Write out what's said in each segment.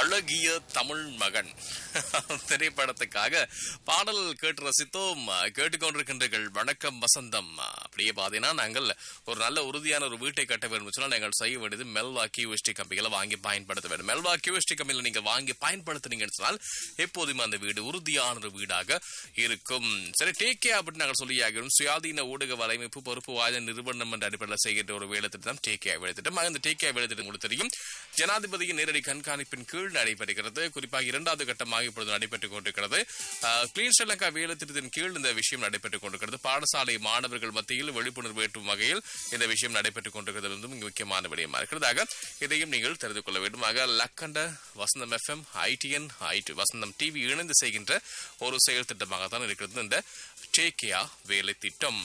அழகிய தமிழ் மகன் திரைப்படத்துக்காக பாடல் கேட்டு ரசித்தோம் கேட்டுக்கொண்டிருக்கின்றீர்கள் வணக்கம் வசந்தம் அப்படியே பாத்தீங்கன்னா நாங்கள் ஒரு நல்ல உறுதியான ஒரு வீட்டை கட்ட வேண்டும் சொன்னால் நாங்கள் செய்ய வேண்டியது மெல்வா கியூஎஸ்டி கம்பிகளை வாங்கி பயன்படுத்த வேண்டும் மெல்வா கியூஎஸ்டி கம்பிகளை நீங்கள் வாங்கி பயன்படுத்தினீங்கன்னு சொன்னால் எப்போதுமே அந்த வீடு உறுதியான ஒரு வீடாக இருக்கும் சரி டேக்கே அப்படின்னு நாங்கள் சொல்லியாகிறோம் சுயாதீன ஊடக வலைமைப்பு பொறுப்பு வாய்ந்த நிறுவனம் என்ற அடிப்படையில் செய்கின்ற ஒரு வேலை திட்டம் டேகே வேலை திட்டம் அந்த டேகே வேலை திட்டம் உங்களுக்கு தெரியும் ஜனாதிபதியின் நேரடி கண்காணிப்பின் கீழ் நடைபெறுகிறது குறிப்பாக இரண்டாவது கட்டமாக இப்பொழுது நடைபெற்றுக் கொண்டிருக்கிறது கிளீன் ஸ்ரீலங்கா வேலை திட்டத்தின் கீழ் இந்த விஷயம் நடைபெற்றுக் கொண்டிருக்கிறது பாடசாலை மாணவர்கள் மத்தியில் விழிப்புணர்வு ஏற்றும் வகையில் இந்த விஷயம் நடைபெற்றுக் கொண்டிருக்கிறது என்பதும் இங்கு முக்கியமான விடயமா இருக்கிறதாக இதையும் நீங்கள் தெரிந்து கொள்ள வேண்டும் ஆக லக்கண்ட வசந்தம் எஃப்எம் ஐடிஎன் ஐடி வசந்தம் டிவி இணைந்து செய்கின்ற ஒரு செயல் திட்டமாகத்தான் இருக்கிறது இந்த டேகேயா வேலை திட்டம்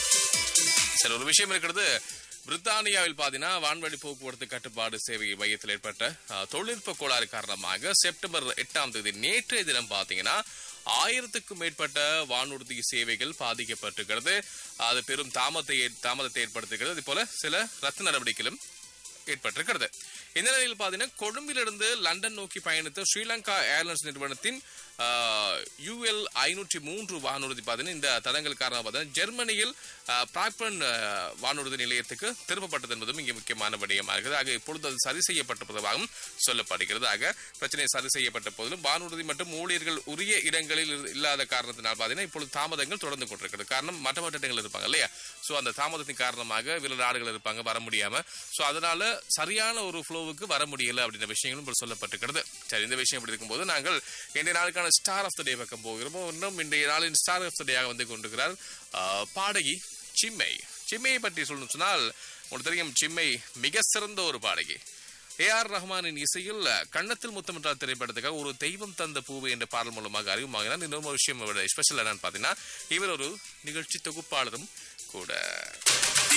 சரி ஒரு விஷயம் இருக்கிறது பிரித்தானியாவில் பாத்தீங்கன்னா வான்வழி போக்குவரத்து கட்டுப்பாடு சேவை மையத்தில் ஏற்பட்ட அஹ், தொழில்நுட்ப கோளாறு காரணமாக செப்டம்பர் எட்டாம் தேதி நேற்றைய தினம் பாத்தீங்கன்னா ஆயிரத்துக்கும் மேற்பட்ட வானூர்தி சேவைகள் பாதிக்கப்பட்டிருக்கிறது அது பெரும் தாமத்தை தாமதத்தை ஏற்படுத்துகிறது அதே போல சில ரத்து நடவடிக்கைகளும் ஏற்பட்டிருக்கிறது இந்த நிலையில் பாத்தீங்கன்னா கொழும்பிலிருந்து லண்டன் நோக்கி பயணித்த ஸ்ரீலங்கா ஏர்லைன்ஸ் நிறுவனத்தின் யூஎல் ஐநூற்றி மூன்று வானூர்தி பாத்தீங்கன்னா இந்த தடங்கள் காரணமாக பார்த்தீங்கன்னா ஜெர்மனியில் ஆஹ், பிராக்பன் ஆஹ், வானூர்தி நிலையத்துக்கு திருப்பப்பட்டது என்பதும் இங்கே முக்கியமான விடயமாக இருக்குது ஆக இப்பொழுது அது சரி செய்யப்பட்டிருப்பதாகவும் சொல்லப்படுகிறது ஆக பிரச்சனை சரி செய்யப்பட்ட போதிலும் வானூர்தி மற்றும் ஊழியர்கள் உரிய இடங்களில் இரு- இல்லாத காரணத்தினால் பாத்தீங்கன்னா இப்பொழுது தாமதங்கள் தொடர்ந்து கொண்டிருக்கிறது காரணம் மற்ற மற்ற இடங்கள் இருப்பாங்க இல்லையா சோ அந்த தாமதத்தின் காரணமாக வில நாடுகள் இருப்பாங்க வர முடியாம சோ அதனால சரியான ஒரு ஃப்ளோவுக்கு வர முடியல அப்படின்ற விஷயங்களும் இப்ப சொல்லப்பட்டிருக்கிறது சரி இந்த விஷயம் இப்படி இருக்கும்போது நாங்கள் இன்றைய நாளுக்கான ஸ்டார் ஆஃப் த டே பக்கம் போகிறோம் இன்னும் இன்றைய நாளின் ஸ்டார் ஆஃப் த டேயாக வந்து கொண்டிருக்கிறார் ஆஹ், பாடகி சிம்மை சிம்மையை பற்றி சொல்லணும் சொன்னால் உங்களுக்கு தெரியும் சிம்மை மிக சிறந்த ஒரு பாடகி ஏ ஆர் ரஹ்மானின் இசையில் கண்ணத்தில் முத்தமிட்டால் திரைப்படத்துக்காக ஒரு தெய்வம் தந்த பூவு என்ற பாடல் மூலமாக அறிமுகமாகினார் இன்னொரு விஷயம் ஸ்பெஷல் என்னன்னு பார்த்தீங்கன்னா இவர் ஒரு நிகழ்ச்சி தொகுப்பாளரும் கூட